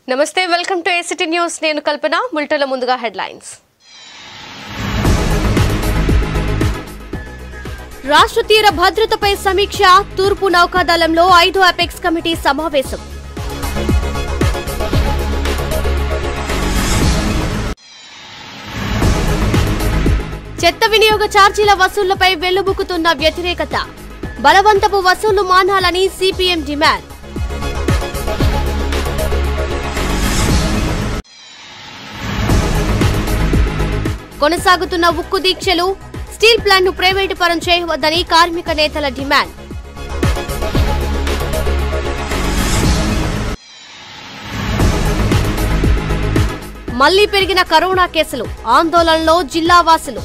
నమస్తే welcome to ACT news నేను కల్పన ముల్టల ముందుగా హెడ్లైన్స్ రాష్ట్ర తీర భద్రతపై సమీక్ష తూర్పు నౌకాదళంలో ఐదో అపెక్స్ కమిటీ సమావేశం చెత్త వినియోగ ఛార్జీల వసూళ్లపై వెల్లుబుకుతున్న వ్యతిరేకత బలవంతపు వసూళ్లు మానాలని సిపిఎం డిమాండ్ కొనసాగుతున్న ఉక్కు దీక్షలు స్టీల్ ప్లాంట్ ను ప్రైవేటు పరం చేయవద్దని కార్మిక నేతల డిమాండ్ మళ్లీ పెరిగిన కరోనా కేసులు ఆందోళనలో జిల్లా వాసులు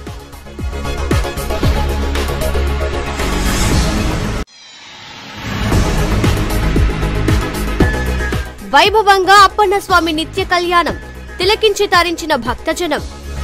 వైభవంగా అప్పన్నస్వామి నిత్య కళ్యాణం తిలకించి తరించిన భక్తజనం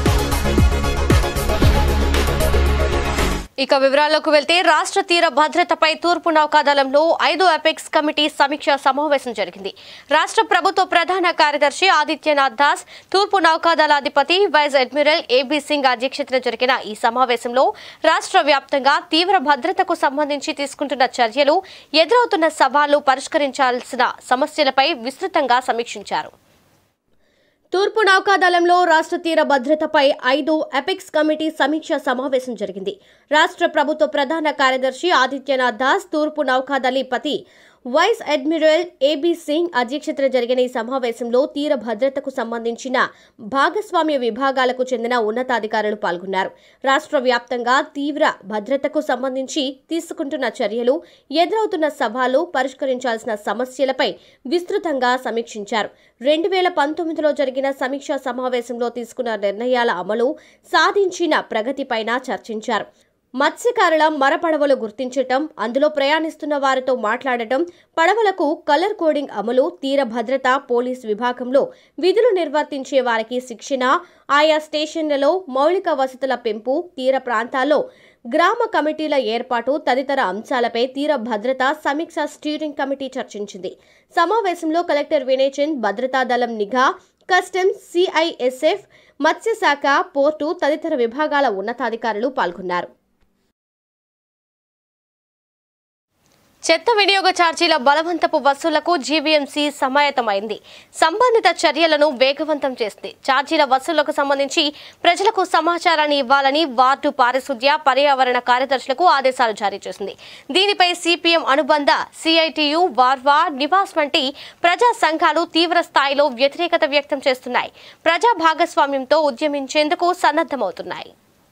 ఇక వివరాల్లోకి వెళ్తే రాష్ట్ర తీర భద్రతపై తూర్పు నౌకాదళంలో ఐదో అపెక్స్ కమిటీ సమీక్ష సమావేశం జరిగింది రాష్ట్ర ప్రభుత్వ ప్రధాన కార్యదర్శి ఆదిత్యనాథ్ దాస్ తూర్పు నౌకాదళ అధిపతి వైస్ అడ్మిరల్ ఏబీ సింగ్ అధ్యక్షతన జరిగిన ఈ సమావేశంలో రాష్ట్ర వ్యాప్తంగా తీవ్ర భద్రతకు సంబంధించి తీసుకుంటున్న చర్యలు ఎదురవుతున్న సవాళ్లు పరిష్కరించాల్సిన సమస్యలపై విస్తృతంగా సమీక్షించారు తూర్పు నౌకాదళంలో రాష్ట్ర తీర భద్రతపై ఐదు ఎపిక్స్ కమిటీ సమీక్ష సమావేశం జరిగింది రాష్ట్ర ప్రభుత్వ ప్రధాన కార్యదర్శి ఆదిత్యనాథ్ దాస్ తూర్పు నౌకాదళిపతి వైస్ అడ్మిరల్ ఏబీ సింగ్ అధ్యక్షతన జరిగిన ఈ సమావేశంలో తీర భద్రతకు సంబంధించిన భాగస్వామ్య విభాగాలకు చెందిన ఉన్నతాధికారులు పాల్గొన్నారు రాష్ట్ర వ్యాప్తంగా తీవ్ర భద్రతకు సంబంధించి తీసుకుంటున్న చర్యలు ఎదురవుతున్న సవాలు పరిష్కరించాల్సిన సమస్యలపై విస్తృతంగా సమీక్షించారు రెండు వేల పంతొమ్మిదిలో జరిగిన సమీక్షా సమావేశంలో తీసుకున్న నిర్ణయాల అమలు సాధించిన ప్రగతిపైన చర్చించారు మత్స్యకారుల మరపడవలు గుర్తించటం అందులో ప్రయాణిస్తున్న వారితో మాట్లాడటం పడవలకు కలర్ కోడింగ్ అమలు తీర భద్రత పోలీస్ విభాగంలో విధులు నిర్వర్తించే వారికి శిక్షణ ఆయా స్టేషన్లలో మౌలిక వసతుల పెంపు తీర ప్రాంతాల్లో గ్రామ కమిటీల ఏర్పాటు తదితర అంశాలపై తీర భద్రత సమీక్ష స్టీరింగ్ కమిటీ చర్చించింది సమావేశంలో కలెక్టర్ వినయ్ చంద్ భద్రతా దళం నిఘా కస్టమ్స్ సిఐఎస్ఎఫ్ మత్స్యశాఖ పోర్టు తదితర విభాగాల ఉన్నతాధికారులు పాల్గొన్నారు చెత్త వినియోగ ఛార్జీల బలవంతపు వసూళ్లకు జీవీఎంసీ సమాయత్తమైంది సంబంధిత చర్యలను వేగవంతం చేస్తుంది ఛార్జీల వసూళ్లకు సంబంధించి ప్రజలకు సమాచారాన్ని ఇవ్వాలని వార్డు పారిశుద్ధ్య పర్యావరణ కార్యదర్శులకు ఆదేశాలు జారీ చేసింది దీనిపై సిపిఎం అనుబంధ సిఐటియు వార్వా నివాస్ వంటి ప్రజా సంఘాలు తీవ్ర స్థాయిలో వ్యతిరేకత వ్యక్తం చేస్తున్నాయి ప్రజా భాగస్వామ్యంతో ఉద్యమించేందుకు సన్నద్ధమవుతున్నాయి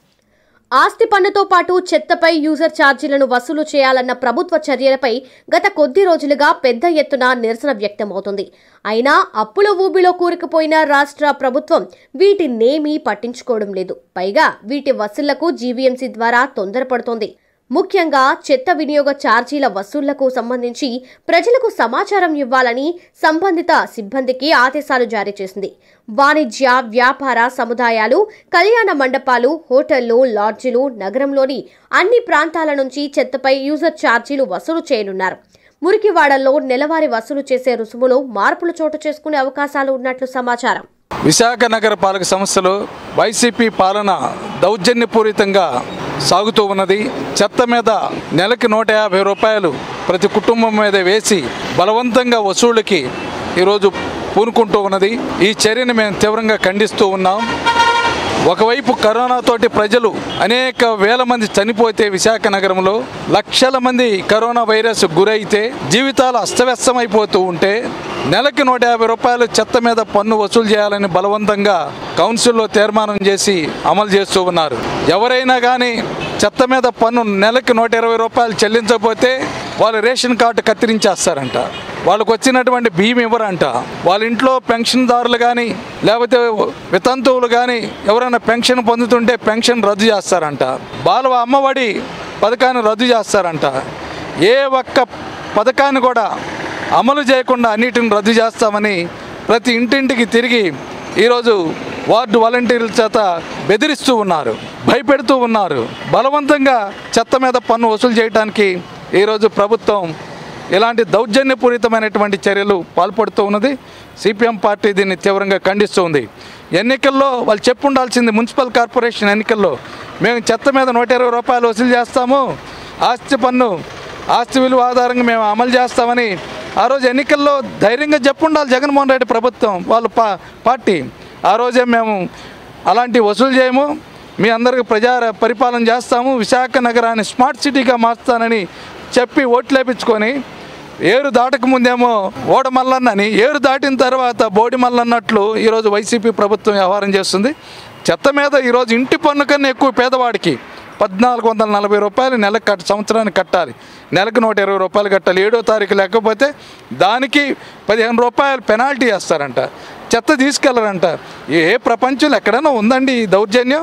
ఆస్తి పన్నుతో పాటు చెత్తపై యూజర్ ఛార్జీలను వసూలు చేయాలన్న ప్రభుత్వ చర్యలపై గత కొద్ది రోజులుగా పెద్ద ఎత్తున నిరసన వ్యక్తమవుతుంది అయినా అప్పుల ఊబిలో కూరుకుపోయిన రాష్ట్ర ప్రభుత్వం వీటినేమీ పట్టించుకోవడం లేదు పైగా వీటి వసూళ్లకు జీవీఎంసీ ద్వారా తొందరపడుతోంది ముఖ్యంగా చెత్త వినియోగ ఛార్జీల వసూళ్లకు సంబంధించి ప్రజలకు సమాచారం ఇవ్వాలని సంబంధిత సిబ్బందికి ఆదేశాలు జారీ చేసింది వాణిజ్య వ్యాపార సముదాయాలు కళ్యాణ మండపాలు హోటళ్లు లాడ్జిలు నగరంలోని అన్ని ప్రాంతాల నుంచి చెత్తపై యూజర్ ఛార్జీలు వసూలు చేయనున్నారు మురికివాడల్లో నెలవారీ వసూలు చేసే రుసుములో మార్పులు చోటు చేసుకునే అవకాశాలు ఉన్నట్లు సమాచారం విశాఖ నగర పాలక సంస్థలో వైసీపీ పాలన దౌర్జన్యపూరితంగా సాగుతూ ఉన్నది చెత్త మీద నెలకి నూట యాభై రూపాయలు ప్రతి కుటుంబం మీద వేసి బలవంతంగా వసూళ్ళకి ఈరోజు పూనుకుంటూ ఉన్నది ఈ చర్యను మేము తీవ్రంగా ఖండిస్తూ ఉన్నాం ఒకవైపు కరోనాతోటి ప్రజలు అనేక వేల మంది చనిపోతే విశాఖ నగరంలో లక్షల మంది కరోనా వైరస్ గురైతే జీవితాలు అస్తవ్యస్తమైపోతూ ఉంటే నెలకి నూట యాభై రూపాయలు చెత్త మీద పన్ను వసూలు చేయాలని బలవంతంగా కౌన్సిల్లో తీర్మానం చేసి అమలు చేస్తూ ఉన్నారు ఎవరైనా కానీ చెత్త మీద పన్ను నెలకి నూట ఇరవై రూపాయలు చెల్లించకపోతే వాళ్ళు రేషన్ కార్డు కత్తిరించేస్తారంట వాళ్ళకు వచ్చినటువంటి బియ్యం ఇవ్వరంట వాళ్ళ ఇంట్లో పెన్షన్దారులు కానీ లేకపోతే వితంతువులు కానీ ఎవరైనా పెన్షన్ పొందుతుంటే పెన్షన్ రద్దు చేస్తారంట బాల అమ్మఒడి పథకాన్ని రద్దు చేస్తారంట ఏ ఒక్క పథకాన్ని కూడా అమలు చేయకుండా అన్నిటిని రద్దు చేస్తామని ప్రతి ఇంటింటికి తిరిగి ఈరోజు వార్డు వాలంటీర్ల చేత బెదిరిస్తూ ఉన్నారు భయపెడుతూ ఉన్నారు బలవంతంగా చెత్త మీద పన్ను వసూలు చేయడానికి ఈరోజు ప్రభుత్వం ఇలాంటి దౌర్జన్యపూరితమైనటువంటి చర్యలు పాల్పడుతూ ఉన్నది సిపిఎం పార్టీ దీన్ని తీవ్రంగా ఖండిస్తూ ఉంది ఎన్నికల్లో వాళ్ళు చెప్పు ఉండాల్సింది మున్సిపల్ కార్పొరేషన్ ఎన్నికల్లో మేము చెత్త మీద నూట ఇరవై రూపాయలు వసూలు చేస్తాము ఆస్తి పన్ను ఆస్తి విలువ ఆధారంగా మేము అమలు చేస్తామని ఆ రోజు ఎన్నికల్లో ధైర్యంగా చెప్పుండాలి జగన్మోహన్ రెడ్డి ప్రభుత్వం వాళ్ళ పా పార్టీ ఆ రోజే మేము అలాంటి వసూలు చేయము మీ అందరికి ప్రజా పరిపాలన చేస్తాము విశాఖ నగరాన్ని స్మార్ట్ సిటీగా మార్స్తానని చెప్పి ఓట్లు వేపించుకొని ఏరు దాటక ముందేమో ఓడ మల్లన్నని ఏరు దాటిన తర్వాత బోడి మల్లన్నట్లు ఈరోజు వైసీపీ ప్రభుత్వం వ్యవహారం చేస్తుంది చెత్త మీద ఈరోజు ఇంటి పన్ను కన్నా ఎక్కువ పేదవాడికి పద్నాలుగు వందల నలభై రూపాయలు నెలకు కట్ సంవత్సరానికి కట్టాలి నెలకు నూట ఇరవై రూపాయలు కట్టాలి ఏడో తారీఖు లేకపోతే దానికి పదిహేను రూపాయలు పెనాల్టీ వేస్తారంట చెత్త తీసుకెళ్లరంట ఏ ప్రపంచంలో ఎక్కడైనా ఉందండి ఈ దౌర్జన్యం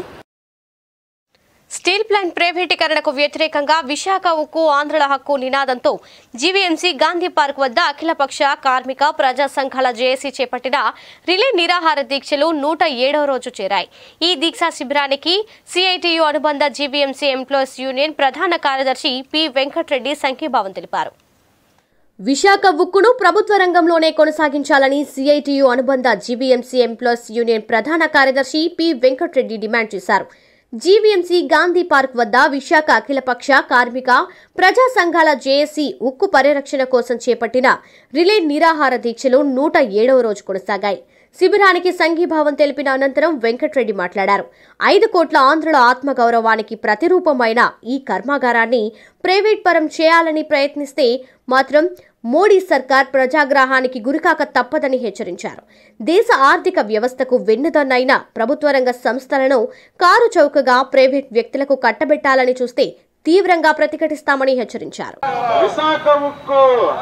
స్టీల్ ప్లాంట్ ప్రైవేటీకరణకు వ్యతిరేకంగా విశాఖ ఉక్కు ఆంధ్రుల హక్కు నినాదంతో జీవీఎంసీ గాంధీ పార్క్ వద్ద అఖిలపక్ష కార్మిక ప్రజా సంఘాల జేఏసీ చేపట్టిన రిలే నిరాహార దీక్షలు నూట ఏడవ రోజు చేరాయి ఈ దీక్షా శిబిరానికి సిఐటియు అనుబంధ జీవీఎంసీ ఎంప్లాయీస్ యూనియన్ ప్రధాన కార్యదర్శి పి వెంకటరెడ్డి సంఘీభావం తెలిపారు విశాఖ ఉక్కును ప్రభుత్వ రంగంలోనే కొనసాగించాలని సిఐటియు అనుబంధ జీవీఎంసీ ఎంప్లాయీస్ యూనియన్ ప్రధాన కార్యదర్శి పి వెంకటరెడ్డి డిమాండ్ చేశారు జీవీఎంసీ గాంధీ పార్క్ వద్ద విశాఖ అఖిలపక్ష కార్మిక ప్రజా సంఘాల జేఏసీ ఉక్కు పరిరక్షణ కోసం చేపట్టిన రిలే నిరాహార దీక్షలు నూట ఏడవ రోజు కొనసాగాయి శిబిరానికి సంఘీభావం తెలిపిన అనంతరం వెంకట్రెడ్డి మాట్లాడారు ఐదు కోట్ల ఆంధ్రుల ఆత్మగౌరవానికి ప్రతిరూపమైన ఈ కర్మాగారాన్ని ప్రైవేట్ పరం చేయాలని ప్రయత్నిస్తే మాత్రం మోడీ సర్కార్ ప్రజాగ్రహానికి గురికాక తప్పదని హెచ్చరించారు దేశ ఆర్థిక వ్యవస్థకు వెన్నుదన్నైన ప్రభుత్వ రంగ సంస్థలను కారు చౌకగా ప్రైవేట్ వ్యక్తులకు కట్టబెట్టాలని చూస్తే తీవ్రంగా ప్రతిఘటిస్తామని హెచ్చరించారు విశాఖ ఉక్కు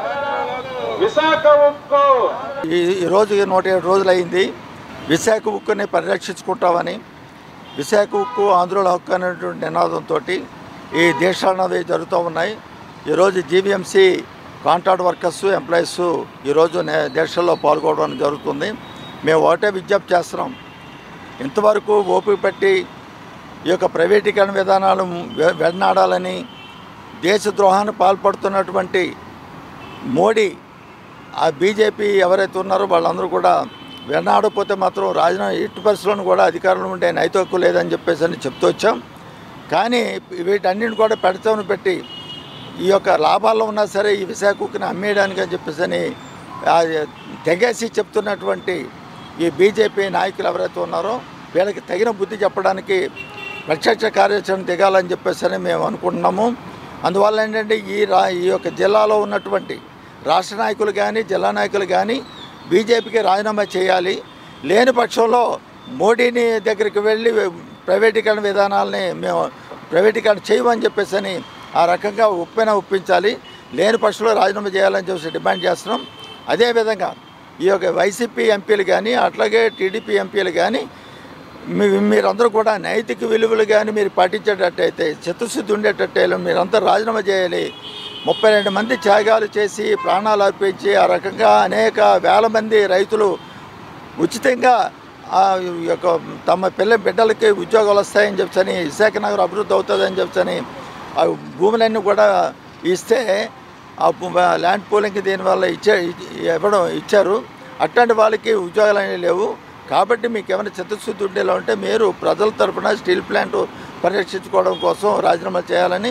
విశాఖ ఉక్కు ఈ ఈ రోజు నూట ఏడు రోజులు అయింది విశాఖ ఉక్కుని పరిరక్షించుకుంటామని విశాఖ ఉక్కు ఆంధ్రుల హక్కు అనేటువంటి నినాదంతో ఈ దీక్షలు అనేవి జరుగుతూ ఉన్నాయి ఈరోజు జీవీఎంసీ కాంట్రాక్ట్ వర్కర్స్ ఎంప్లాయీస్ ఈరోజు నే- దీక్షల్లో పాల్గొనడం జరుగుతుంది మేము ఒకటే విజ్ఞప్తి చేస్తున్నాం ఇంతవరకు ఓపిక పట్టి ఈ యొక్క ప్రైవేటీకరణ విధానాలు వె- వెన్నాడాలని దేశద్రోహాన్ని పాల్పడుతున్నటువంటి మోడీ ఆ బీజేపీ ఎవరైతే ఉన్నారో వాళ్ళందరూ కూడా వెన్నాడకపోతే మాత్రం రాజీనామా ఎట్టి పరిస్థితులను కూడా అధికారంలో ఉండే నైతిక హక్కు లేదని చెప్పేసి అని చెప్తూ వచ్చాం కానీ వీటన్నిటిని కూడా పెడతామని పెట్టి ఈ యొక్క లాభాల్లో ఉన్నా సరే ఈ విశాఖ ఉక్కుని అమ్మేయడానికి అని చెప్పేసి అని ఆ, తెగేసి చెప్తున్నటువంటి ఈ బీజేపీ నాయకులు ఎవరైతే ఉన్నారో వీళ్ళకి తగిన బుద్ధి చెప్పడానికి ప్రత్యక్ష కార్యాచరణ దిగాలని చెప్పేసి అని మేము అనుకుంటున్నాము అందువల్ల ఏంటంటే ఈ రా ఈ యొక్క జిల్లాలో ఉన్నటువంటి రాష్ట్ర నాయకులు కానీ జిల్లా నాయకులు కానీ బీజేపీకి రాజీనామా చేయాలి లేని పక్షంలో మోడీని దగ్గరికి వెళ్ళి ప్రైవేటీకరణ విధానాలని మేము ప్రైవేటీకరణ చేయమని చెప్పేసి అని ఆ రకంగా ఒప్పిన ఒప్పించాలి లేని పక్షంలో రాజీనామా చేయాలని చెప్పేసి డిమాండ్ చేస్తున్నాం అదేవిధంగా ఈ యొక్క వైసీపీ ఎంపీలు కానీ అట్లాగే టీడీపీ ఎంపీలు కానీ మీ మీరందరూ కూడా నైతిక విలువలు కానీ మీరు పాటించేటట్టయితే చిత్తశుద్ధి ఉండేటట్టు మీరంతా రాజీనామా చేయాలి ముప్పై రెండు మంది త్యాగాలు చేసి ప్రాణాలు అర్పించి ఆ రకంగా అనేక వేల మంది రైతులు ఉచితంగా ఆ యొక్క తమ పిల్ల బిడ్డలకి ఉద్యోగాలు వస్తాయని చెప్పని విశాఖ నగరం అభివృద్ధి అవుతుందని చెప్పని ఆ భూములన్నీ కూడా ఇస్తే ఆ భూ- ల్యాండ్ పూలింగ్ దీనివల్ల ఇచ్చే ఇవ్వడం ఇచ్చారు అట్లాంటి వాళ్ళకి ఉద్యోగాలు అనేవి లేవు కాబట్టి మీకు ఏమైనా చిత్తశుద్ధి ఉండేలా ఉంటే మీరు ప్రజల తరపున స్టీల్ ప్లాంట్ పరిరక్షించుకోవడం కోసం రాజీనామా చేయాలని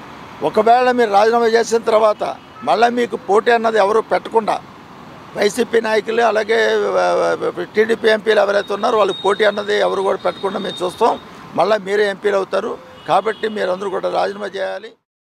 ఒకవేళ మీరు రాజీనామా చేసిన తర్వాత మళ్ళీ మీకు పోటీ అన్నది ఎవరు పెట్టకుండా వైసీపీ నాయకులు అలాగే టీడీపీ ఎంపీలు ఎవరైతే ఉన్నారో వాళ్ళకి పోటీ అన్నది ఎవరు కూడా పెట్టకుండా మేము చూస్తాం మళ్ళీ మీరే ఎంపీలు అవుతారు కాబట్టి మీరందరూ కూడా రాజీనామా చేయాలి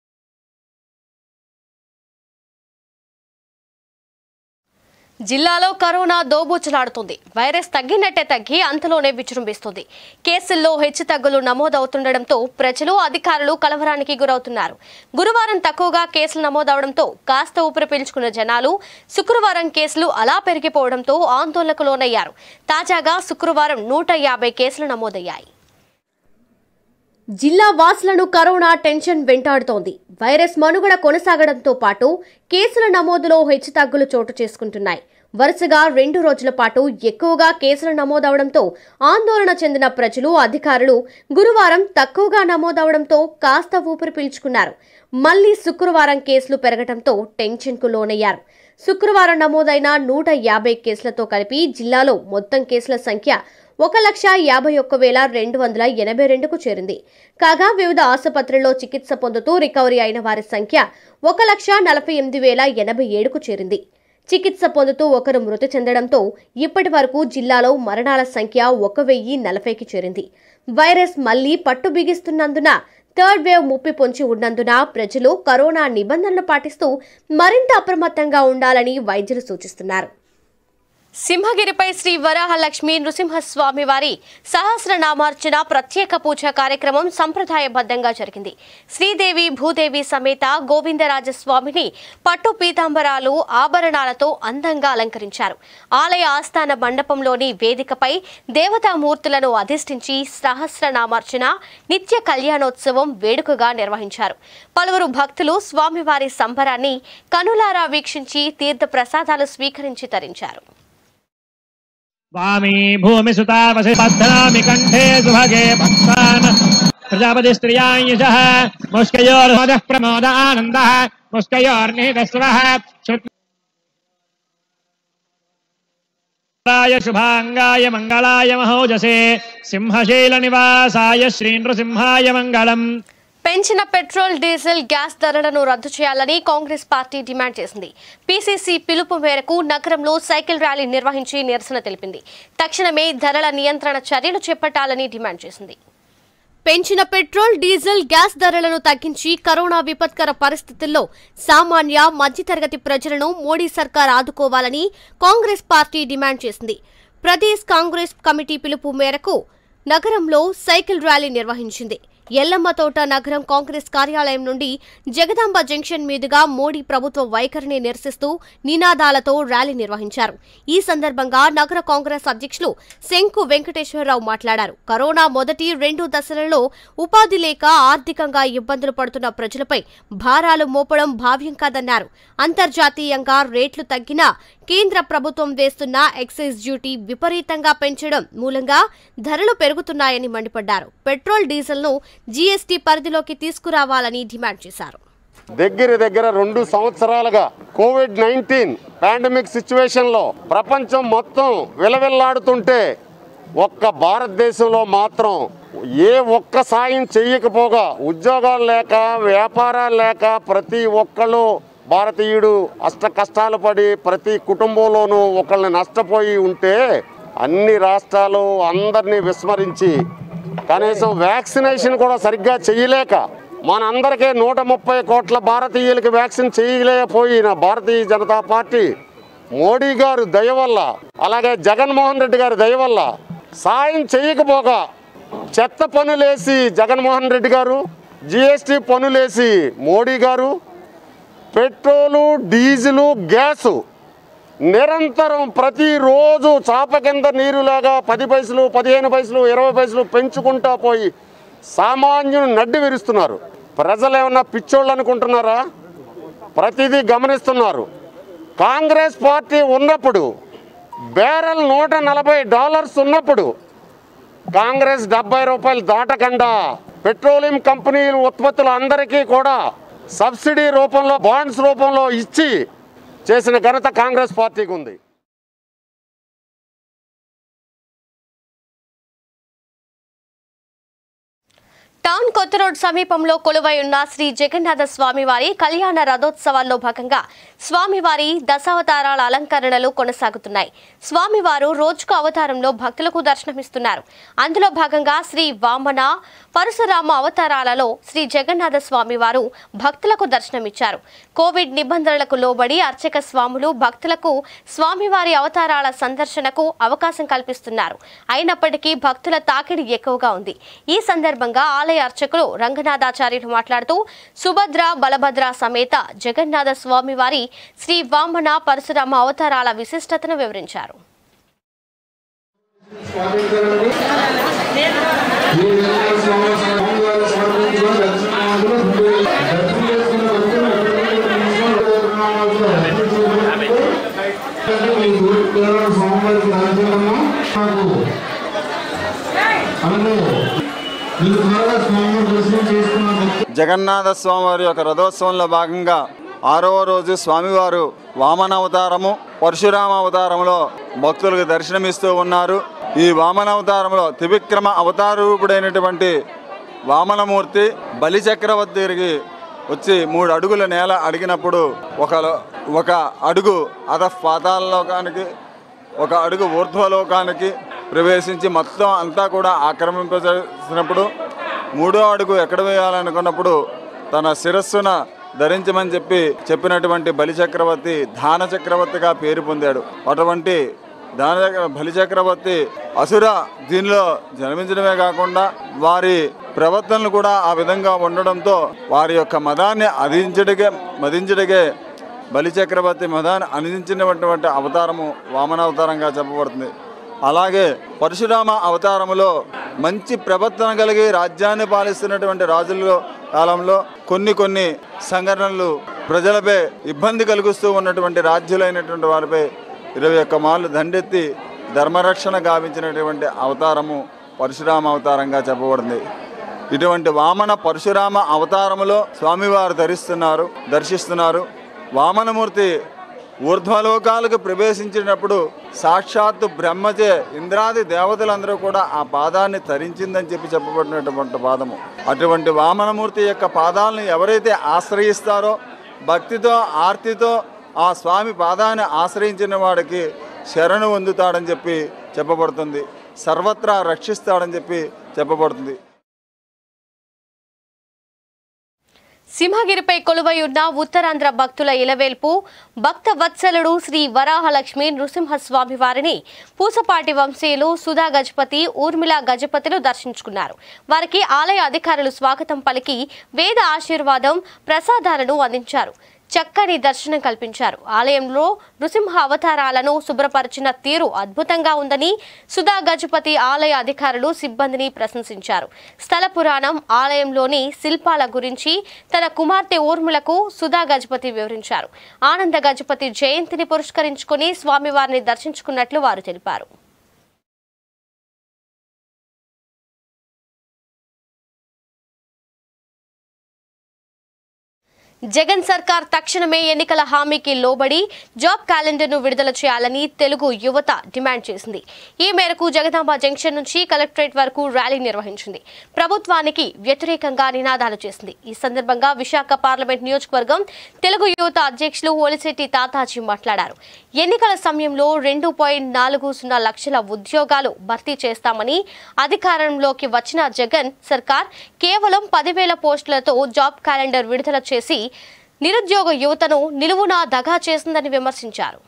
జిల్లాలో కరోనా దోబూచులాడుతుంది వైరస్ తగ్గినట్టే తగ్గి అంతలోనే విజృంభిస్తుంది కేసుల్లో హెచ్చుతగ్గులు నమోదవుతుండటంతో ప్రజలు అధికారులు కలవరానికి గురవుతున్నారు గురువారం తక్కువగా కేసులు నమోదవడంతో కాస్త ఊపిరి పీల్చుకున్న జనాలు శుక్రవారం కేసులు అలా పెరిగిపోవడంతో ఆందోళనకు లోనయ్యారు తాజాగా శుక్రవారం నూట యాభై కేసులు నమోదయ్యాయి జిల్లా వాసులను కరోనా టెన్షన్ వెంటాడుతోంది వైరస్ మనుగడ కొనసాగడంతో పాటు కేసుల నమోదులో హెచ్చుతగ్గులు చోటు చేసుకుంటున్నాయి వరుసగా రెండు రోజుల పాటు ఎక్కువగా కేసులు నమోదవడంతో ఆందోళన చెందిన ప్రజలు అధికారులు గురువారం తక్కువగా నమోదవడంతో కాస్త ఊపిరి పీల్చుకున్నారు మళ్లీ శుక్రవారం కేసులు పెరగడంతో టెన్షన్కు లోనయ్యారు శుక్రవారం నమోదైన నూట యాభై కేసులతో కలిపి జిల్లాలో మొత్తం కేసుల సంఖ్య ఒక లక్ష యాభై ఒక్క వేల రెండు వందల ఎనభై రెండుకు చేరింది కాగా వివిధ ఆసుపత్రుల్లో చికిత్స పొందుతూ రికవరీ అయిన వారి సంఖ్య ఒక లక్ష నలభై ఎనిమిది వేల ఎనభై ఏడుకు చేరింది చికిత్స పొందుతూ ఒకరు మృతి చెందడంతో ఇప్పటి వరకు జిల్లాలో మరణాల సంఖ్య ఒక వెయ్యి నలభైకి చేరింది వైరస్ మళ్లీ పట్టు బిగిస్తున్నందున థర్డ్ వేవ్ ముప్పి పొంచి ఉన్నందున ప్రజలు కరోనా నిబంధనలు పాటిస్తూ మరింత అప్రమత్తంగా ఉండాలని వైద్యులు సూచిస్తున్నారు సింహగిరిపై శ్రీ వరాహలక్ష్మి నృసింహస్వామి వారి సహస్రనామార్చన ప్రత్యేక పూజ కార్యక్రమం సంప్రదాయబద్ధంగా జరిగింది శ్రీదేవి భూదేవి సమేత గోవిందరాజస్వామిని పట్టు పీతాంబరాలు ఆభరణాలతో అందంగా అలంకరించారు ఆలయ ఆస్థాన మండపంలోని వేదికపై దేవతామూర్తులను అధిష్ఠించి సహస్రనామార్చన నిత్య కళ్యాణోత్సవం వేడుకగా నిర్వహించారు పలువురు భక్తులు స్వామివారి సంబరాన్ని కనులారా వీక్షించి తీర్థ ప్రసాదాలు స్వీకరించి తరించారు వామీ భూమి సుతావసి పద్ధనామి కంఠే సుభగే భక్తాన్ ప్రజాపతి స్త్రియాయుషః ముష్కయోర్మదః ప్రమోద ఆనందః ముష్కయోర్నిదస్వః శుక్లాయ శుభాంగాయ మంగళాయ మహోజసే సింహశైల నివాసాయ శ్రీ నృసింహాయ మంగళం పెంచిన పెట్రోల్ డీజిల్ గ్యాస్ ధరలను రద్దు చేయాలని కాంగ్రెస్ పార్టీ డిమాండ్ చేసింది పీసీసీ పిలుపు మేరకు నగరంలో సైకిల్ ర్యాలీ నిర్వహించి నిరసన తెలిపింది తక్షణమే ధరల నియంత్రణ చర్యలు చేపట్టాలని డిమాండ్ చేసింది పెంచిన పెట్రోల్ డీజిల్ గ్యాస్ ధరలను తగ్గించి కరోనా విపత్కర పరిస్థితుల్లో సామాన్య మధ్యతరగతి ప్రజలను మోడీ సర్కార్ ఆదుకోవాలని కాంగ్రెస్ పార్టీ డిమాండ్ చేసింది ప్రదేశ్ కాంగ్రెస్ కమిటీ పిలుపు మేరకు నగరంలో సైకిల్ ర్యాలీ నిర్వహించింది ఎల్లమ్మ తోట నగరం కాంగ్రెస్ కార్యాలయం నుండి జగదాంబ జంక్షన్ మీదుగా మోడీ ప్రభుత్వ వైఖరిని నిరసిస్తూ నినాదాలతో ర్యాలీ నిర్వహించారు ఈ సందర్భంగా నగర కాంగ్రెస్ అధ్యక్షులు శంకు వెంకటేశ్వరరావు మాట్లాడారు కరోనా మొదటి రెండు దశలలో ఉపాధి లేక ఆర్థికంగా ఇబ్బందులు పడుతున్న ప్రజలపై భారాలు మోపడం భావ్యం కాదన్నారు అంతర్జాతీయంగా రేట్లు తగ్గినా కేంద్ర ప్రభుత్వం వేస్తున్న ఎక్సైజ్ డ్యూటీ విపరీతంగా పెంచడం మూలంగా ధరలు పెరుగుతున్నాయని మండిపడ్డారు పెట్రోల్ డీజిల్ను జీఎస్టీ పరిధిలోకి తీసుకురావాలని డిమాండ్ చేశారు దగ్గర దగ్గర రెండు సంవత్సరాలుగా కోవిడ్ నైన్టీన్ పాండమిక్ సిచ్యువేషన్ లో ప్రపంచం మొత్తం విలవిల్లాడుతుంటే ఒక్క భారతదేశంలో మాత్రం ఏ ఒక్క సాయం చెయ్యకపోగా ఉద్యోగాలు లేక వ్యాపారాలు లేక ప్రతి ఒక్కళ్ళు భారతీయుడు అష్ట కష్టాలు పడి ప్రతి కుటుంబంలోనూ ఒకళ్ళని నష్టపోయి ఉంటే అన్ని రాష్ట్రాలు అందరినీ విస్మరించి కనీసం వ్యాక్సినేషన్ కూడా సరిగ్గా చేయలేక మనందరికీ నూట ముప్పై కోట్ల భారతీయులకి వ్యాక్సిన్ చేయలేకపోయిన భారతీయ జనతా పార్టీ మోడీ గారు దయ వల్ల అలాగే జగన్మోహన్ రెడ్డి గారి దయ వల్ల సాయం చేయకపోగా చెత్త పనులేసి జగన్మోహన్ రెడ్డి గారు జిఎస్టీ పనులేసి మోడీ గారు పెట్రోలు డీజిలు గ్యాసు నిరంతరం ప్రతిరోజు చాప కింద నీరులాగా పది పైసలు పదిహేను పైసలు ఇరవై పైసలు పెంచుకుంటా పోయి సామాన్యుని నడ్డి విరుస్తున్నారు ప్రజలు ఏమన్నా పిచ్చోళ్ళు అనుకుంటున్నారా ప్రతిదీ గమనిస్తున్నారు కాంగ్రెస్ పార్టీ ఉన్నప్పుడు బేరల్ నూట నలభై డాలర్స్ ఉన్నప్పుడు కాంగ్రెస్ డెబ్బై రూపాయలు దాటకుండా పెట్రోలియం కంపెనీల ఉత్పత్తులు అందరికీ కూడా సబ్సిడీ రూపంలో బాండ్స్ రూపంలో ఇచ్చి చేసిన ఘనత కాంగ్రెస్ పార్టీకి ఉంది టౌన్ కొత్త రోడ్ సమీపంలో కొలువై ఉన్న శ్రీ జగన్నాథ స్వామివారి కళ్యాణ రథోత్సవాల్లో భాగంగా స్వామివారి దశావతారాల అలంకరణలు కొనసాగుతున్నాయి స్వామివారు రోజుకు అవతారంలో భక్తులకు దర్శనమిస్తున్నారు అందులో భాగంగా శ్రీ వామన పరశురామ అవతారాలలో శ్రీ జగన్నాథ స్వామివారు భక్తులకు దర్శనమిచ్చారు కోవిడ్ నిబంధనలకు లోబడి అర్చక స్వాములు భక్తులకు స్వామివారి అవతారాల సందర్శనకు అవకాశం కల్పిస్తున్నారు అయినప్పటికీ భక్తుల తాకిడి ఎక్కువగా ఉంది ఈ సందర్భంగా ఆలయ అర్చకులు రంగనాథాచార్యులు మాట్లాడుతూ సుభద్ర బలభద్ర సమేత జగన్నాథ స్వామివారి శ్రీ వామన పరశురామ అవతారాల విశిష్టతను వివరించారు మీకు జగన్నాథ స్వామివారి యొక్క రథోత్సవంలో భాగంగా ఆరవ రోజు స్వామివారు వామన అవతారము పరశురామ అవతారంలో భక్తులకు దర్శనమిస్తూ ఉన్నారు ఈ వామన అవతారంలో త్రివిక్రమ అవతార రూపుడైనటువంటి వామనమూర్తి బలి చక్రవర్తి దగ్గరికి వచ్చి మూడు అడుగుల నేల అడిగినప్పుడు ఒక ఒక అడుగు అధ పాతాళలోకానికి ఒక అడుగు ఊర్ధ్వలోకానికి ప్రవేశించి మొత్తం అంతా కూడా ఆక్రమింపజేసినప్పుడు మూడో అడుగు ఎక్కడ వేయాలనుకున్నప్పుడు తన శిరస్సున ధరించమని చెప్పి చెప్పినటువంటి బలి చక్రవర్తి దాన చక్రవర్తిగా పేరు పొందాడు అటువంటి దాన చక్ర- బలి చక్రవర్తి అసుర దీనిలో జన్మించడమే కాకుండా వారి ప్రవర్తనలు కూడా ఆ విధంగా ఉండడంతో వారి యొక్క మదాన్ని అధించడిగే మదించడిగే బలి చక్రవర్తి మదాన్ని అందించినటువంటి అవతారము వామన అవతారంగా చెప్పబడుతుంది అలాగే పరశురామ అవతారములో మంచి ప్రవర్తన కలిగి రాజ్యాన్ని పాలిస్తున్నటువంటి రాజుల కాలంలో కొన్ని కొన్ని సంఘటనలు ప్రజలపై ఇబ్బంది కలిగిస్తూ ఉన్నటువంటి రాజ్యులైనటువంటి వారిపై ఇరవై ఒక్క మార్లు దండెత్తి ధర్మరక్షణ గావించినటువంటి అవతారము పరశురామ అవతారంగా చెప్పబడింది ఇటువంటి వామన పరశురామ అవతారములో స్వామివారు ధరిస్తున్నారు దర్శిస్తున్నారు వామనమూర్తి ఊర్ధ్వలోకాలకు ప్రవేశించినప్పుడు సాక్షాత్తు బ్రహ్మచే ఇంద్రాది దేవతలందరూ కూడా ఆ పాదాన్ని తరించిందని చెప్పి చెప్పబడినటువంటి పాదము అటువంటి వామనమూర్తి యొక్క పాదాలను ఎవరైతే ఆశ్రయిస్తారో భక్తితో ఆర్తితో ఆ స్వామి పాదాన్ని ఆశ్రయించిన వాడికి శరణు పొందుతాడని చెప్పి చెప్పబడుతుంది సర్వత్రా రక్షిస్తాడని చెప్పి చెప్పబడుతుంది సింహగిరిపై కొలువై ఉన్న ఉత్తరాంధ్ర భక్తుల ఇలవేల్పు భక్త వత్సలుడు శ్రీ వరాహలక్ష్మి నృసింహస్వామి వారిని పూసపాటి వంశీయులు సుధా గజపతి ఊర్మిళ గజపతిలు దర్శించుకున్నారు వారికి ఆలయ అధికారులు స్వాగతం పలికి వేద ఆశీర్వాదం ప్రసాదాలను అందించారు చక్కని దర్శనం కల్పించారు ఆలయంలో నృసింహ అవతారాలను శుభ్రపరిచిన తీరు అద్భుతంగా ఉందని సుధా గజపతి ఆలయ అధికారులు సిబ్బందిని ప్రశంసించారు స్థల పురాణం ఆలయంలోని శిల్పాల గురించి తన కుమార్తె ఊర్మిళకు సుధా గజపతి వివరించారు ఆనంద గజపతి జయంతిని పురస్కరించుకుని స్వామివారిని దర్శించుకున్నట్లు వారు తెలిపారు జగన్ సర్కార్ తక్షణమే ఎన్నికల హామీకి లోబడి జాబ్ క్యాలెండర్ను విడుదల చేయాలని తెలుగు యువత డిమాండ్ చేసింది ఈ మేరకు జగదాంబ జంక్షన్ నుంచి కలెక్టరేట్ వరకు ర్యాలీ నిర్వహించింది ప్రభుత్వానికి వ్యతిరేకంగా నినాదాలు చేసింది ఈ సందర్భంగా విశాఖ పార్లమెంట్ నియోజకవర్గం తెలుగు యువత అధ్యక్షులు ఒలిశెట్టి తాతాజీ మాట్లాడారు ఎన్నికల సమయంలో రెండు పాయింట్ నాలుగు సున్నా లక్షల ఉద్యోగాలు భర్తీ చేస్తామని అధికారంలోకి వచ్చిన జగన్ సర్కార్ కేవలం పదివేల పోస్టులతో జాబ్ క్యాలెండర్ విడుదల చేసి నిరుద్యోగ యువతను నిలువునా దగా చేసిందని విమర్శించారు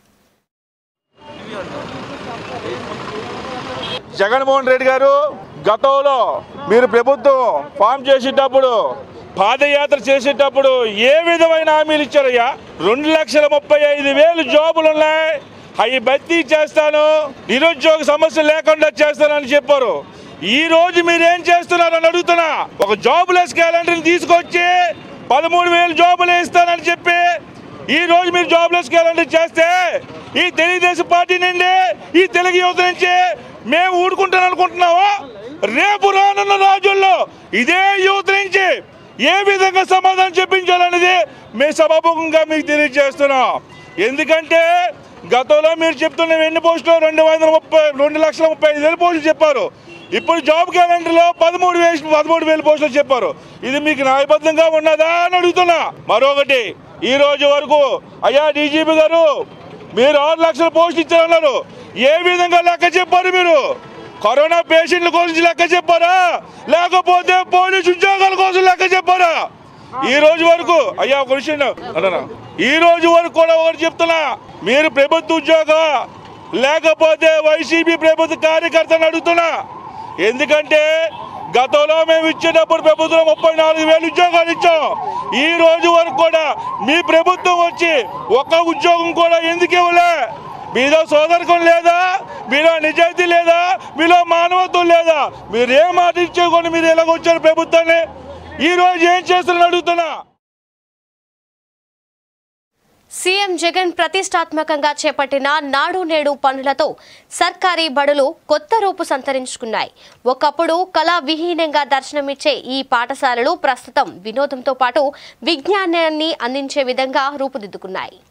జగన్మోహన్ రెడ్డి గారు గతంలో మీరు ప్రభుత్వం ఫామ్ చేసేటప్పుడు పాదయాత్ర చేసేటప్పుడు ఏ విధమైన హామీలు ఇచ్చారయ్యా రెండు లక్షల ముప్పై ఐదు వేలు జాబులు ఉన్నాయి అవి భర్తీ చేస్తాను నిరుద్యోగ సమస్య లేకుండా చేస్తానని చెప్పారు ఈ రోజు మీరు ఏం చేస్తున్నారని అడుగుతున్నా ఒక జాబులెస్ క్యాలెండర్ని తీసుకొచ్చి పదమూడు వేలు జాబులు ఇస్తానని చెప్పి ఈ రోజు మీరు జాబ్లెస్ క్యాలెండర్ చేస్తే ఈ తెలుగుదేశం పార్టీ నుండి ఈ తెలుగు యువత నుంచి మేము ఊడుకుంటాను అనుకుంటున్నావా రేపు రానున్న రోజుల్లో ఇదే యువత నుంచి ఏ విధంగా సమాధానం చెప్పించాలనేది మేము సభాముఖంగా మీకు తెలియజేస్తున్నాం ఎందుకంటే గతంలో మీరు చెప్తున్న ఎన్ని పోస్టులు రెండు వందల ముప్పై రెండు లక్షల ముప్పై ఐదు వేల పోస్టులు చెప్పారు ఇప్పుడు జాబ్ క్యాలెండర్లో పదమూడు వేలు పదమూడు వేల పోస్టులు చెప్పారు ఇది మీకు న్యాయబద్ధంగా ఉన్నదా అని అడుగుతున్నా మరొకటి ఈ రోజు వరకు అయ్యా డీజీపీ గారు మీరు ఆరు లక్షల పోస్టులు ఇచ్చారన్నారు ఏ విధంగా లెక్క చెప్పారు మీరు కరోనా పేషెంట్ల కోసం లెక్క చెప్పారా లేకపోతే పోలీస్ ఉద్యోగాల కోసం లెక్క చెప్పారా ఈ రోజు వరకు అయ్యా ఒక విషయం అన్నా ఈ రోజు వరకు కూడా ఒకటి చెప్తున్నా మీరు ప్రభుత్వ ఉద్యోగం లేకపోతే వైసీపీ ప్రభుత్వ కార్యకర్తను అడుగుతున్నా ఎందుకంటే గతంలో మేము ఇచ్చేటప్పుడు ప్రభుత్వం ముప్పై నాలుగు వేలు ఉద్యోగాలు ఇచ్చాం ఈ రోజు వరకు కూడా మీ ప్రభుత్వం వచ్చి ఒక్క ఉద్యోగం కూడా ఎందుకు ఇవ్వలే మీలో సోదరకం లేదా మీలో నిజాయితీ లేదా మీలో మానవత్వం లేదా మీరు ఏం మాట ఇచ్చేకొని మీరు ఎలాగొచ్చారు ప్రభుత్వాన్ని ఈ రోజు ఏం చేస్తారని అడుగుతున్నా సీఎం జగన్ ప్రతిష్టాత్మకంగా చేపట్టిన నాడు నేడు పనులతో సర్కారీ బడులు కొత్త రూపు సంతరించుకున్నాయి ఒకప్పుడు కళా విహీనంగా దర్శనమిచ్చే ఈ పాఠశాలలు ప్రస్తుతం వినోదంతో పాటు విజ్ఞానాన్ని అందించే విధంగా రూపుదిద్దుకున్నాయి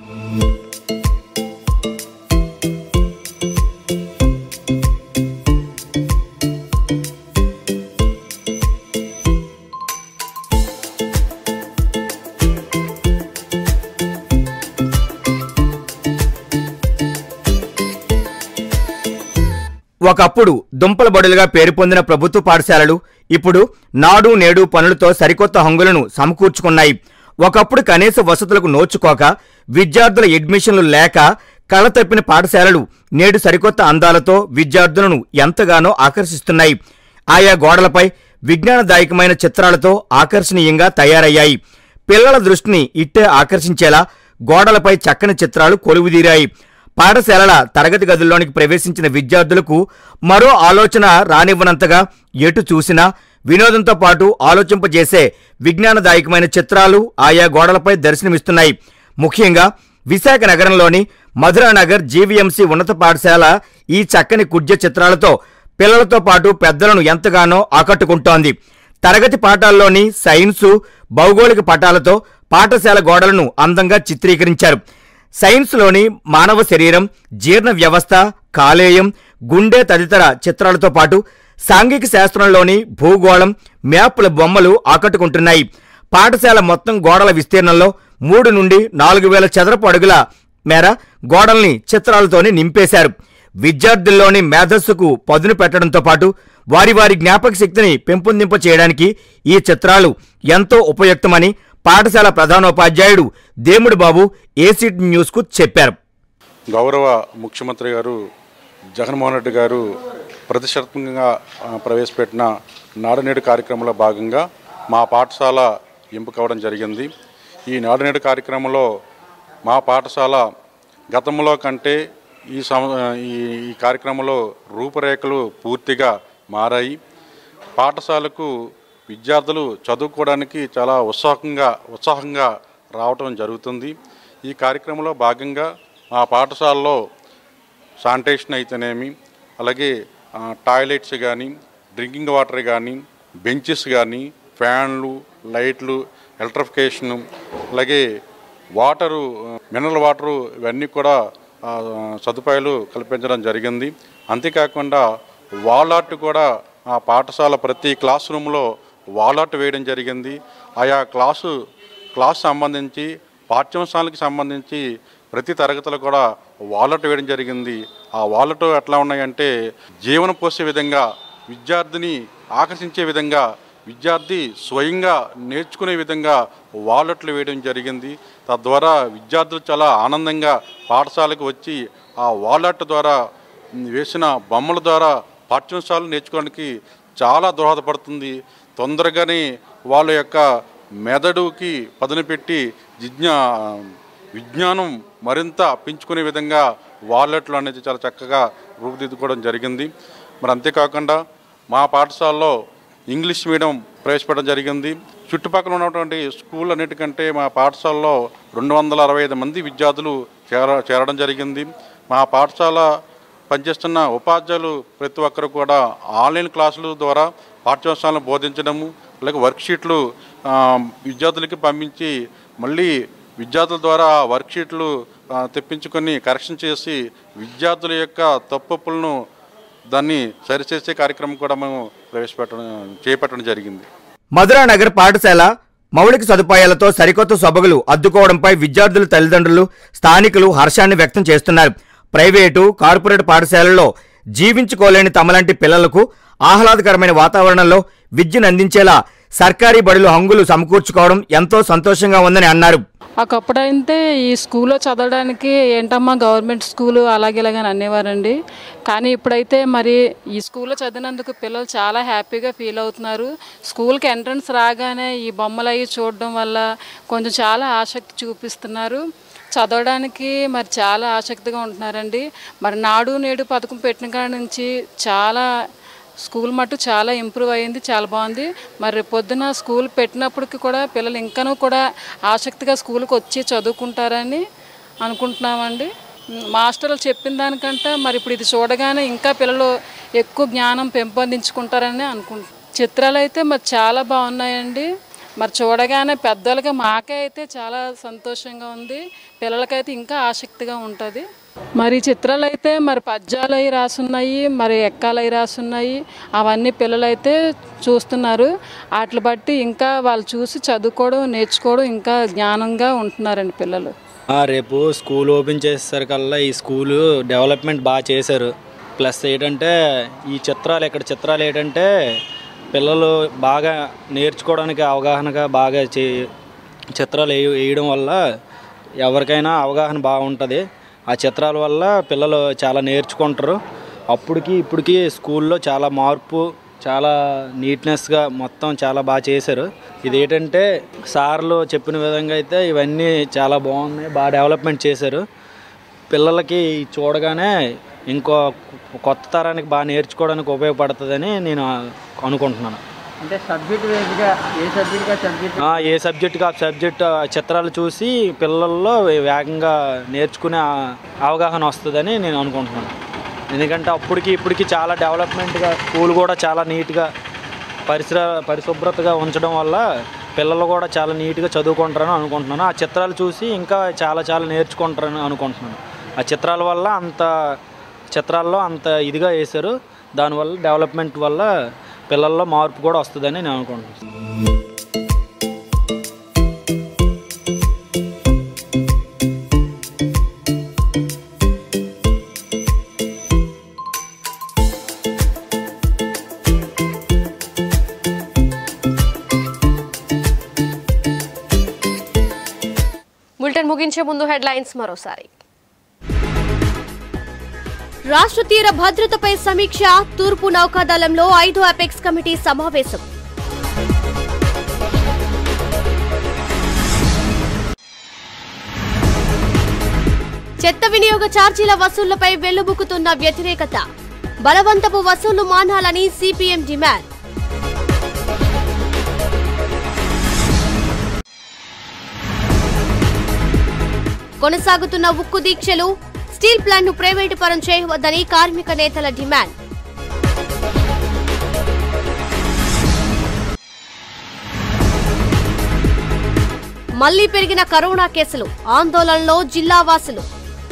ఒకప్పుడు దుంపల బడులుగా పేరు పొందిన ప్రభుత్వ పాఠశాలలు ఇప్పుడు నాడు నేడు పనులతో సరికొత్త హంగులను సమకూర్చుకున్నాయి ఒకప్పుడు కనీస వసతులకు నోచుకోక విద్యార్థుల అడ్మిషన్లు లేక కళ తప్పిన పాఠశాలలు నేడు సరికొత్త అందాలతో విద్యార్థులను ఎంతగానో ఆకర్షిస్తున్నాయి ఆయా గోడలపై విజ్ఞానదాయకమైన చిత్రాలతో ఆకర్షణీయంగా తయారయ్యాయి పిల్లల దృష్టిని ఇట్టే ఆకర్షించేలా గోడలపై చక్కని చిత్రాలు కొలువుదీరాయి పాఠశాలల తరగతి గదుల్లోనికి ప్రవేశించిన విద్యార్థులకు మరో ఆలోచన రానివ్వనంతగా ఎటు చూసినా వినోదంతో పాటు ఆలోచింపజేసే విజ్ఞానదాయకమైన చిత్రాలు ఆయా గోడలపై దర్శనమిస్తున్నాయి ముఖ్యంగా విశాఖ నగరంలోని మధురానగర్ జీవీఎంసీ ఉన్నత పాఠశాల ఈ చక్కని కుడ్య చిత్రాలతో పిల్లలతో పాటు పెద్దలను ఎంతగానో ఆకట్టుకుంటోంది తరగతి పాఠాల్లోని సైన్సు భౌగోళిక పటాలతో పాఠశాల గోడలను అందంగా చిత్రీకరించారు సైన్స్లోని మానవ శరీరం జీర్ణ వ్యవస్థ కాలేయం గుండె తదితర చిత్రాలతో పాటు సాంఘిక శాస్త్రంలోని భూగోళం మ్యాప్ల బొమ్మలు ఆకట్టుకుంటున్నాయి పాఠశాల మొత్తం గోడల విస్తీర్ణంలో మూడు నుండి నాలుగు వేల చదరపు అడుగుల మేర గోడల్ని చిత్రాలతోనే నింపేశారు విద్యార్థుల్లోని మేధస్సుకు పదును పెట్టడంతో పాటు వారి వారి జ్ఞాపక శక్తిని పెంపొందింప చేయడానికి ఈ చిత్రాలు ఎంతో ఉపయుక్తమని పాఠశాల ప్రధానోపాధ్యాయుడు దేముడు బాబు ఏసీడ్ న్యూస్కు చెప్పారు గౌరవ ముఖ్యమంత్రి గారు జగన్మోహన్ రెడ్డి గారు ప్రతిష్టాత్మకంగా ఆ, ప్రవేశపెట్టిన నాడునేడు కార్యక్రమంలో భాగంగా మా పాఠశాల ఎంపిక అవ్వడం జరిగింది ఈ నాడునేడు కార్యక్రమంలో మా పాఠశాల గతంలో కంటే ఈ సం ఈ ఈ కార్యక్రమంలో రూపురేఖలు పూర్తిగా మారాయి పాఠశాలకు విద్యార్థులు చదువుకోవడానికి చాలా ఉత్సాహంగా ఉత్సాహంగా రావటం జరుగుతుంది ఈ కార్యక్రమంలో భాగంగా మా పాఠశాలలో శానిటేషన్ అయితేనేమి అలాగే ఆ, టాయిలెట్స్ కానీ డ్రింకింగ్ వాటర్ కానీ బెంచెస్ కానీ ఫ్యాన్లు లైట్లు ఎలక్ట్రిఫికేషను అలాగే వాటరు మినరల్ వాటరు ఇవన్నీ కూడా ఆ, సదుపాయాలు కల్పించడం జరిగింది అంతేకాకుండా వాల్ ఆర్ట్ కూడా ఆ పాఠశాల ప్రతి క్లాస్ రూమ్లో వాల్ ఆర్ట్ వేయడం జరిగింది ఆయా క్లాసు క్లాస్ సంబంధించి పాఠ్యాంశాలకు సంబంధించి ప్రతి తరగతిలో కూడా వాలెట్ వేయడం జరిగింది ఆ వాలెట్ ఎట్లా ఉన్నాయంటే జీవనం పోసే విధంగా విద్యార్థిని ఆకర్షించే విధంగా విద్యార్థి స్వయంగా నేర్చుకునే విధంగా వాలెట్లు వేయడం జరిగింది తద్వారా విద్యార్థులు చాలా ఆనందంగా పాఠశాలకు వచ్చి ఆ వాలెట్ ద్వారా వేసిన బొమ్మల ద్వారా పాఠ్యాంశాలు నేర్చుకోవడానికి చాలా దోహదపడుతుంది తొందరగానే వాళ్ళ యొక్క మెదడుకి పదును పెట్టి జిజ్ఞా విజ్ఞానం మరింత పెంచుకునే విధంగా వాలెట్లు అనేది చాలా చక్కగా రూపుదిద్దుకోవడం జరిగింది మరి అంతేకాకుండా మా పాఠశాలలో ఇంగ్లీష్ మీడియం ప్రవేశపెట్టడం జరిగింది చుట్టుపక్కల ఉన్నటువంటి స్కూల్ అన్నిటికంటే మా పాఠశాలలో రెండు వందల అరవై ఐదు మంది విద్యార్థులు చేర చేరడం జరిగింది మా పాఠశాల పనిచేస్తున్న ఉపాధ్యాయులు ప్రతి ఒక్కరు కూడా ఆన్లైన్ క్లాసుల ద్వారా పాఠ్యాంశాలను బోధించడము అలాగే వర్క్షీట్లు ఆ, విద్యార్థులకి పంపించి మళ్ళీ విద్యార్థుల ద్వారా ఆ వర్క్షీట్లు ఆ, తెప్పించుకొని కరెక్షన్ చేసి విద్యార్థుల యొక్క తప్పులను దాన్ని సరిచేసే కార్యక్రమం కూడా మేము ప్రవేశపెట్టడం చేపట్టడం జరిగింది మధురా నగర్ పాఠశాల మౌలిక సదుపాయాలతో సరికొత్త సొబగులు అద్దుకోవడంపై విద్యార్థుల తల్లిదండ్రులు స్థానికులు హర్షాన్ని వ్యక్తం చేస్తున్నారు ప్రైవేటు కార్పొరేట్ పాఠశాలల్లో జీవించుకోలేని తమలాంటి పిల్లలకు ఆహ్లాదకరమైన వాతావరణంలో విద్యను అందించేలా సర్కారీ బడులు హంగులు సమకూర్చుకోవడం ఎంతో సంతోషంగా ఉందని అన్నారు ఒకప్పుడైతే ఈ స్కూల్లో చదవడానికి ఏంటమ్మా గవర్నమెంట్ స్కూలు అలాగే ఇలాగని అనేవారండి కానీ ఇప్పుడైతే మరి ఈ స్కూల్లో చదివినందుకు పిల్లలు చాలా హ్యాపీగా ఫీల్ అవుతున్నారు స్కూల్కి ఎంట్రన్స్ రాగానే ఈ బొమ్మలు అవి చూడడం వల్ల కొంచెం చాలా ఆసక్తి చూపిస్తున్నారు చదవడానికి మరి చాలా ఆసక్తిగా ఉంటున్నారండి మరి నాడు నేడు పథకం పెట్టిన కాడ నుంచి చాలా స్కూల్ మటు చాలా ఇంప్రూవ్ అయ్యింది చాలా బాగుంది మరి రేపు పొద్దున స్కూల్ పెట్టినప్పటికి కూడా పిల్లలు ఇంకనూ కూడా ఆసక్తిగా స్కూల్కి వచ్చి చదువుకుంటారని అనుకుంటున్నామండి మాస్టర్లు చెప్పిన దానికంటే మరి ఇప్పుడు ఇది చూడగానే ఇంకా పిల్లలు ఎక్కువ జ్ఞానం పెంపొందించుకుంటారని అనుకుంటున్నాం చిత్రాలు అయితే మరి చాలా బాగున్నాయండి మరి చూడగానే పెద్దలకి మాకే అయితే చాలా సంతోషంగా ఉంది పిల్లలకైతే ఇంకా ఆసక్తిగా ఉంటుంది మరి ఈ చిత్రాలు అయితే మరి పద్యాలు అవి రాసున్నాయి మరి ఎక్కాలు అవి రాసున్నాయి అవన్నీ పిల్లలైతే చూస్తున్నారు వాటిని బట్టి ఇంకా వాళ్ళు చూసి చదువుకోవడం నేర్చుకోవడం ఇంకా జ్ఞానంగా ఉంటున్నారండి పిల్లలు ఆ, రేపు స్కూల్ ఓపెన్ చేసేసరికల్లా ఈ స్కూలు డెవలప్మెంట్ బాగా చేశారు ప్లస్ ఏంటంటే ఈ చిత్రాలు ఇక్కడ చిత్రాలు ఏంటంటే పిల్లలు బాగా నేర్చుకోవడానికి అవగాహనగా బాగా చే చిత్రాలు వేయ- వేయడం వల్ల ఎవరికైనా అవగాహన బాగుంటుంది ఆ చిత్రాల వల్ల పిల్లలు చాలా నేర్చుకుంటారు అప్పటికి ఇప్పటికి స్కూల్లో చాలా మార్పు చాలా నీట్నెస్గా మొత్తం చాలా బాగా చేశారు ఇది ఏంటంటే సార్లు చెప్పిన విధంగా అయితే ఇవన్నీ చాలా బాగున్నాయి బాగా డెవలప్మెంట్ చేశారు పిల్లలకి చూడగానే ఇంకో కొత్త తరానికి బాగా నేర్చుకోవడానికి ఉపయోగపడుతుందని నేను అనుకుంటున్నాను అంటే సబ్జెక్ట్ వైజ్గా ఏ సబ్జెక్ట్గా సబ్జెక్ట్ ఆ, ఏ సబ్జెక్ట్కి ఆ సబ్జెక్ట్ చిత్రాలు చూసి పిల్లల్లో వేగంగా నేర్చుకునే ఆ- అవగాహన వస్తుందని నేను అనుకుంటున్నాను ఎందుకంటే అప్పటికి ఇప్పటికి చాలా డెవలప్మెంట్గా స్కూల్ కూడా చాలా నీట్గా పరిసర పరిశుభ్రతగా ఉంచడం వల్ల పిల్లలు కూడా చాలా నీట్గా చదువుకుంటారని అనుకుంటున్నాను ఆ చిత్రాలు చూసి ఇంకా చాలా చాలా నేర్చుకుంటారని అనుకుంటున్నాను ఆ చిత్రాల వల్ల అంత చిత్రాల్లో అంత ఇదిగా వేశారు దానివల్ల డెవలప్మెంట్ వల్ల పిల్లల్లో మార్పు కూడా వస్తుందని నేను అనుకుంటున్నాను బులెటిన్ ముగించే ముందు హెడ్లైన్స్ మరోసారి రాష్ట్ర తీర భద్రతపై సమీక్ష తూర్పు నౌకాదళంలో ఐదు అపెక్స్ కమిటీ సమావేశం చెత్త వినియోగ ఛార్జీల వసూళ్లపై వెల్లుబుకుతున్న వ్యతిరేకత బలవంతపు వసూళ్లు మానాలని సిపిఎం డిమాండ్ కొనసాగుతున్న ఉక్కు దీక్షలు స్టీల్ ప్లాంట్ ను ప్రైవేటు పరం చేయవద్దని కార్మిక నేతల డిమాండ్ మళ్లీ పెరిగిన కరోనా కేసులు ఆందోళనలో జిల్లా వాసులు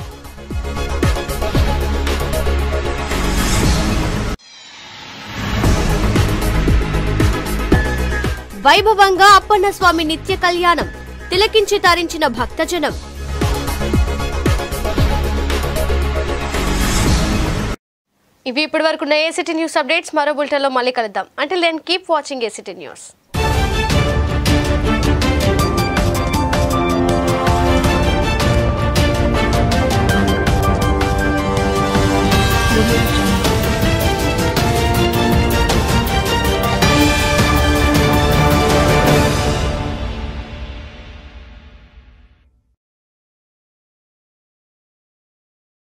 వైభవంగా అప్పన్న స్వామి నిత్య కళ్యాణం తిలకించి తరించిన భక్తజనం ఇవి ఇప్పటి వరకు ఏసీటీ న్యూస్ అప్డేట్స్ మరో బులెటిన్లో మళ్ళీ కలుద్దాం అంటే then keep watching A C T news